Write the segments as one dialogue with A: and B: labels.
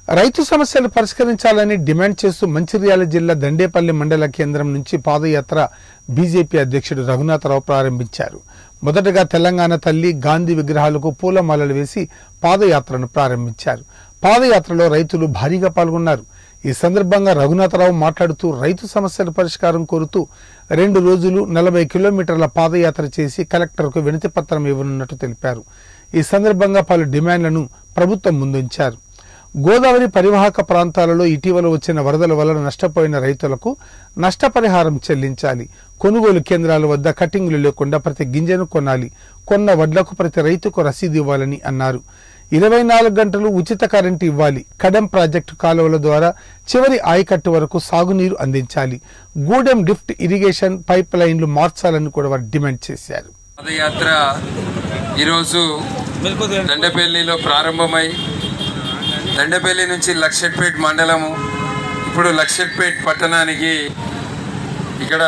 A: రైతు సమస్యలు పరిష్కరించాలని డిమాండ్ చేస్తూ మంచిర్యాల జిల్లా దండేపల్లి మండల కేంద్రం నుంచి పాదయాత్ర బీజేపీ అధ్యక్షుడు రఘునాథరావు ప్రారంభించారు మొదటగా తెలంగాణ తల్లి గాంధీ విగ్రహాలకు పూలమాలలు వేసి పాదయాత్రను ప్రారంభించారు పాదయాత్రలో రైతులు భారీగా పాల్గొన్నారు ఈ సందర్భంగా రఘునాథరావు మాట్లాడుతూ రైతు సమస్యల పరిష్కారం కోరుతూ రెండు రోజులు నలభై కిలోమీటర్ల పాదయాత్ర చేసి కలెక్టర్కు వినతి పత్రం ఇవ్వనున్నట్టు తెలిపారు ఈ సందర్భంగా పలు డిమాండ్లను ప్రభుత్వం ముందుంచారు గోదావరి పరివాహక ప్రాంతాలలో ఇటీవల వచ్చిన వరదల వలన నష్టపోయిన రైతులకు నష్టపరిహారం చెల్లించాలి కొనుగోలు కేంద్రాల వద్ద కటింగ్లు లేకుండా ప్రతి గింజను కొనాలి కొన్న వడ్లకు ప్రతి రైతుకు రసీదు ఇవ్వాలని అన్నారు ఇరవై నాలుగు గంటలు ఉచిత కరెంటు ఇవ్వాలి కడెం ప్రాజెక్టు కాలువల ద్వారా చివరి ఆయకట్టు వరకు సాగునీరు అందించాలి గూడెం లిఫ్ట్ ఇరిగేషన్ పైప్ లైన్లు మార్చాలని కూడా వారు డిమాండ్ చేశారు
B: పాదయాత్ర ఈరోజు దండపల్లిలో ప్రారంభమై దండపల్లి నుంచి లక్షట్పేట్ మండలము ఇప్పుడు లక్షట్పేట్ పట్టణానికి ఇక్కడ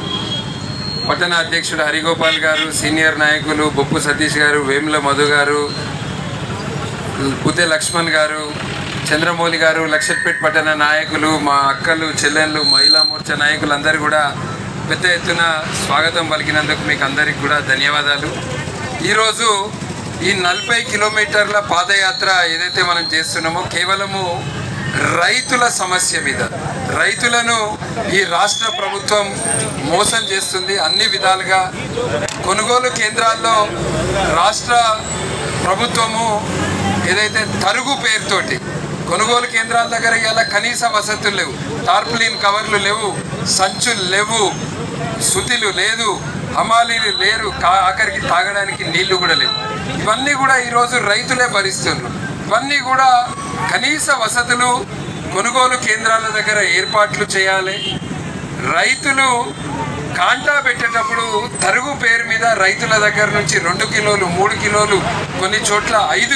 B: పట్టణ అధ్యక్షుడు హరిగోపాల్ గారు సీనియర్ నాయకులు బొప్పు సతీష్ గారు వేముల మధు గారు బుద్ధె లక్ష్మణ్ గారు చంద్రమౌళి గారు లక్షట్పేట్ పట్టణ నాయకులు మా అక్కలు చెల్లెళ్ళు మహిళా మోర్చా నాయకులు అందరూ కూడా పెద్ద ఎత్తున స్వాగతం పలికినందుకు మీకు అందరికి కూడా ధన్యవాదాలు ఈరోజు ఈ నలభై కిలోమీటర్ల పాదయాత్ర ఏదైతే మనం చేస్తున్నామో కేవలము రైతుల సమస్య మీద రైతులను ఈ రాష్ట్ర ప్రభుత్వం మోసం చేస్తుంది అన్ని విధాలుగా కొనుగోలు కేంద్రాల్లో రాష్ట్ర ప్రభుత్వము ఏదైతే తరుగు పేరుతోటి కొనుగోలు కేంద్రాల దగ్గర ఇలా కనీస వసతులు లేవు టార్పులిన్ కవర్లు లేవు సంచులు లేవు సుతిలు లేదు హమాలీలు లేరు కా- ఆఖరికి తాగడానికి నీళ్లు కూడా లేవు ఇవన్నీ కూడా ఈరోజు రైతులే భరిస్తున్నారు ఇవన్నీ కూడా కనీస వసతులు కొనుగోలు కేంద్రాల దగ్గర ఏర్పాట్లు చేయాలి రైతులు కాంటా పెట్టేటప్పుడు తరుగు పేరు మీద రైతుల దగ్గర నుంచి రెండు కిలోలు మూడు కిలోలు కొన్ని చోట్ల ఐదు